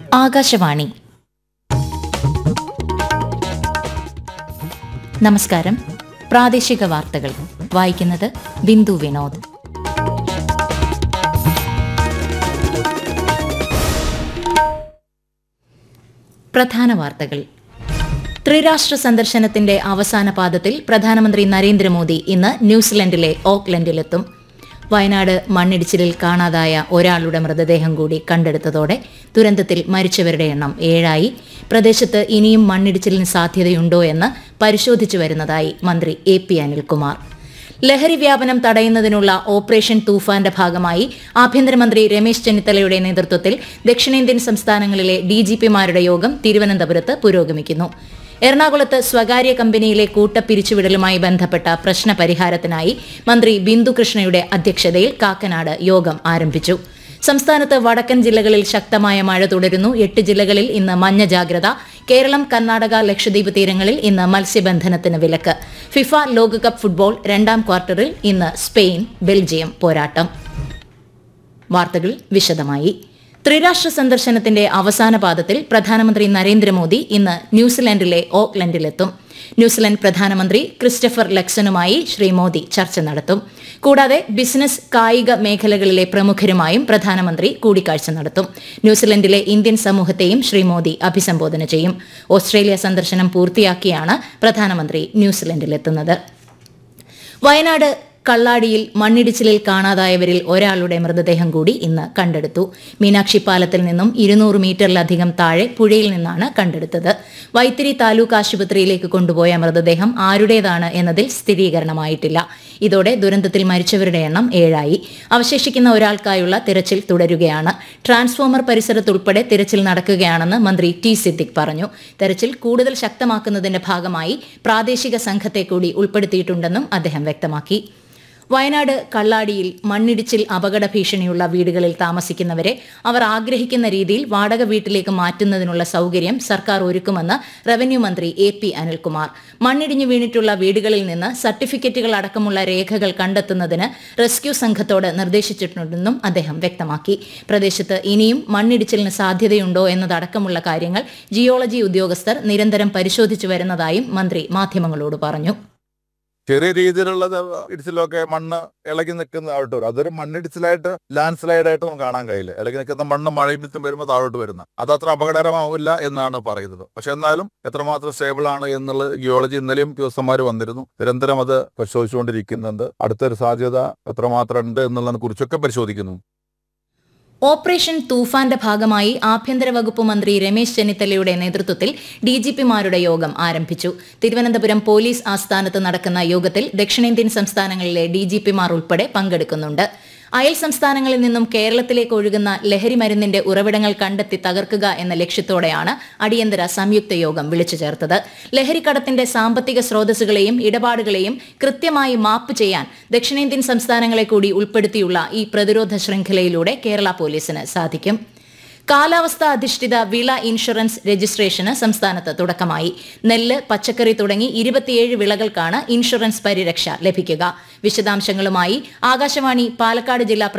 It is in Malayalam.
ആകാശവാണി നമസ്കാരം പ്രാദേശിക വാർത്തകൾ വായിക്കുന്നത് ബിന്ദു വിനോദ് പ്രധാന വാർത്തകൾ ത്രിരാഷ്ട്ര സന്ദർശനത്തിന്റെ അവസാന പാദത്തിൽ പ്രധാനമന്ത്രി നരേന്ദ്രമോദി ഇന്ന് ന്യൂസിലൻഡിലെ ഓക്ലൻഡിലെത്തും വയനാട് മണ്ണിടിച്ചിലിൽ കാണാതായ ഒരാളുടെ മൃതദേഹം കൂടി കണ്ടെടുത്തതോടെ ദുരന്തത്തിൽ മരിച്ചവരുടെ എണ്ണം ഏഴായി പ്രദേശത്ത് ഇനിയും മണ്ണിടിച്ചിലിന് സാധ്യതയുണ്ടോ എന്ന് പരിശോധിച്ചു വരുന്നതായി മന്ത്രി എ പി അനിൽകുമാർ ലഹരി വ്യാപനം തടയുന്നതിനുള്ള ഓപ്പറേഷൻ തൂഫാന്റെ ഭാഗമായി ആഭ്യന്തരമന്ത്രി രമേശ് ചെന്നിത്തലയുടെ നേതൃത്വത്തിൽ ദക്ഷിണേന്ത്യൻ സംസ്ഥാനങ്ങളിലെ ഡിജിപിമാരുടെ യോഗം തിരുവനന്തപുരത്ത് പുരോഗമിക്കുന്നു എറണാകുളത്ത് സ്വകാര്യ കമ്പനിയിലെ കൂട്ടപ്പിരിച്ചുവിടലുമായി ബന്ധപ്പെട്ട പ്രശ്ന പരിഹാരത്തിനായി മന്ത്രി ബിന്ദു കൃഷ്ണയുടെ അധ്യക്ഷതയിൽ കാക്കനാട് യോഗം ആരംഭിച്ചു സംസ്ഥാനത്ത് വടക്കൻ ജില്ലകളിൽ ശക്തമായ മഴ തുടരുന്നു എട്ട് ജില്ലകളിൽ ഇന്ന് മഞ്ഞ ജാഗ്രത കേരളം കർണാടക ലക്ഷദ്വീപ് തീരങ്ങളിൽ ഇന്ന് മത്സ്യബന്ധനത്തിന് വിലക്ക് ഫിഫ ലോകകപ്പ് ഫുട്ബോൾ രണ്ടാം ക്വാർട്ടറിൽ ഇന്ന് സ്പെയിൻ ബെൽജിയം പോരാട്ടം വാർത്തകൾ വിശദമായി ത്രിരാഷ്ട്ര സന്ദർശനത്തിന്റെ അവസാന പാദത്തിൽ പ്രധാനമന്ത്രി നരേന്ദ്രമോദി ഇന്ന് ന്യൂസിലൻഡിലെ ഓക്ലൻഡിലെത്തും ന്യൂസിലൻഡ് പ്രധാനമന്ത്രി ക്രിസ്റ്റഫർ ലക്സനുമായി ശ്രീ മോദി ചർച്ച നടത്തും കൂടാതെ ബിസിനസ് കായിക മേഖലകളിലെ പ്രമുഖരുമായും പ്രധാനമന്ത്രി കൂടിക്കാഴ്ച നടത്തും ന്യൂസിലൻഡിലെ ഇന്ത്യൻ സമൂഹത്തെയും ശ്രീ മോദി അഭിസംബോധന ചെയ്യും ഓസ്ട്രേലിയ സന്ദർശനം പൂർത്തിയാക്കിയാണ് പ്രധാനമന്ത്രി ന്യൂസിലൻഡിലെത്തുന്നത് വയനാട് കള്ളാടിയിൽ മണ്ണിടിച്ചിലിൽ കാണാതായവരിൽ ഒരാളുടെ മൃതദേഹം കൂടി ഇന്ന് കണ്ടെടുത്തു മീനാക്ഷി പാലത്തിൽ നിന്നും ഇരുന്നൂറ് മീറ്ററിലധികം താഴെ പുഴയിൽ നിന്നാണ് കണ്ടെടുത്തത് വൈത്തിരി താലൂക്ക് ആശുപത്രിയിലേക്ക് കൊണ്ടുപോയ മൃതദേഹം ആരുടേതാണ് എന്നതിൽ സ്ഥിരീകരണമായിട്ടില്ല ഇതോടെ ദുരന്തത്തിൽ മരിച്ചവരുടെ എണ്ണം ഏഴായി അവശേഷിക്കുന്ന ഒരാൾക്കായുള്ള തിരച്ചിൽ തുടരുകയാണ് ട്രാൻസ്ഫോമർ പരിസരത്തുൾപ്പെടെ തിരച്ചിൽ നടക്കുകയാണെന്ന് മന്ത്രി ടി സിദ്ദിഖ് പറഞ്ഞു തെരച്ചിൽ കൂടുതൽ ശക്തമാക്കുന്നതിന്റെ ഭാഗമായി പ്രാദേശിക സംഘത്തെ കൂടി ഉൾപ്പെടുത്തിയിട്ടുണ്ടെന്നും അദ്ദേഹം വ്യക്തമാക്കി വയനാട് കള്ളാടിയിൽ മണ്ണിടിച്ചിൽ അപകട ഭീഷണിയുള്ള വീടുകളിൽ താമസിക്കുന്നവരെ അവർ ആഗ്രഹിക്കുന്ന രീതിയിൽ വാടക വീട്ടിലേക്ക് മാറ്റുന്നതിനുള്ള സൌകര്യം സർക്കാർ ഒരുക്കുമെന്ന് റവന്യൂ മന്ത്രി എ പി അനിൽകുമാർ മണ്ണിടിഞ്ഞു വീണിട്ടുള്ള വീടുകളിൽ നിന്ന് സർട്ടിഫിക്കറ്റുകൾ അടക്കമുള്ള രേഖകൾ കണ്ടെത്തുന്നതിന് റെസ്ക്യൂ സംഘത്തോട് നിർദ്ദേശിച്ചിട്ടുണ്ടെന്നും അദ്ദേഹം വ്യക്തമാക്കി പ്രദേശത്ത് ഇനിയും മണ്ണിടിച്ചിലിന് സാധ്യതയുണ്ടോ എന്നതടക്കമുള്ള കാര്യങ്ങൾ ജിയോളജി ഉദ്യോഗസ്ഥർ നിരന്തരം പരിശോധിച്ചു വരുന്നതായും മന്ത്രി മാധ്യമങ്ങളോട് പറഞ്ഞു ചെറിയ രീതിയിലുള്ള ഇടിച്ചിലൊക്കെ മണ്ണ് ഇളകി നിൽക്കുന്ന താഴോട്ട് വരും അതൊരു മണ്ണിടിച്ചിലായിട്ട് ലാൻഡ് സ്ലൈഡ് ആയിട്ട് നമുക്ക് കാണാൻ കഴിയില്ല ഇളകി നിൽക്കുന്ന മണ്ണ് മഴയും മിത്തും വരുമ്പോൾ താഴോട്ട് വരുന്ന അത് അത്ര അപകടകരമാവില്ല എന്നാണ് പറയുന്നത് പക്ഷെ എന്നാലും എത്രമാത്രം സ്റ്റേബിൾ ആണ് എന്നുള്ള ജിയോളജി ഇന്നലെയും ഉദ്യോഗസ്ഥന്മാർ വന്നിരുന്നു നിരന്തരം അത് പരിശോധിച്ചുകൊണ്ടിരിക്കുന്നുണ്ട് അടുത്തൊരു സാധ്യത എത്രമാത്രം ഉണ്ട് എന്നുള്ളതിനെ കുറിച്ചൊക്കെ പരിശോധിക്കുന്നു ഓപ്പറേഷൻ തൂഫാന്റെ ഭാഗമായി ആഭ്യന്തര വകുപ്പ് മന്ത്രി രമേശ് ചെന്നിത്തലയുടെ നേതൃത്വത്തിൽ ഡിജിപിമാരുടെ യോഗം ആരംഭിച്ചു തിരുവനന്തപുരം പോലീസ് ആസ്ഥാനത്ത് നടക്കുന്ന യോഗത്തിൽ ദക്ഷിണേന്ത്യൻ സംസ്ഥാനങ്ങളിലെ ഡിജിപിമാർ ഉൾപ്പെടെ പങ്കെടുക്കുന്നുണ്ട് അയൽ സംസ്ഥാനങ്ങളിൽ നിന്നും കേരളത്തിലേക്ക് ഒഴുകുന്ന ലഹരി മരുന്നിന്റെ ഉറവിടങ്ങൾ കണ്ടെത്തി തകർക്കുക എന്ന ലക്ഷ്യത്തോടെയാണ് അടിയന്തര സംയുക്ത യോഗം വിളിച്ചു ചേർത്തത് ലഹരിക്കടത്തിന്റെ സാമ്പത്തിക സ്രോതസ്സുകളെയും ഇടപാടുകളെയും കൃത്യമായി മാപ്പ് ചെയ്യാൻ ദക്ഷിണേന്ത്യൻ സംസ്ഥാനങ്ങളെ കൂടി ഉൾപ്പെടുത്തിയുള്ള ഈ പ്രതിരോധ ശൃംഖലയിലൂടെ കേരള പോലീസിന് സാധിക്കും കാലാവസ്ഥ അധിഷ്ഠിത വിള ഇൻഷുറൻസ് രജിസ്ട്രേഷന് സംസ്ഥാനത്ത് തുടക്കമായി നെല്ല് പച്ചക്കറി തുടങ്ങി ഇരുപത്തിയേഴ് വിളകൾക്കാണ് ഇൻഷുറൻസ് പരിരക്ഷ ലഭിക്കുക വിശദാംശങ്ങളുമായി ആകാശവാണി പാലക്കാട് ജില്ലാ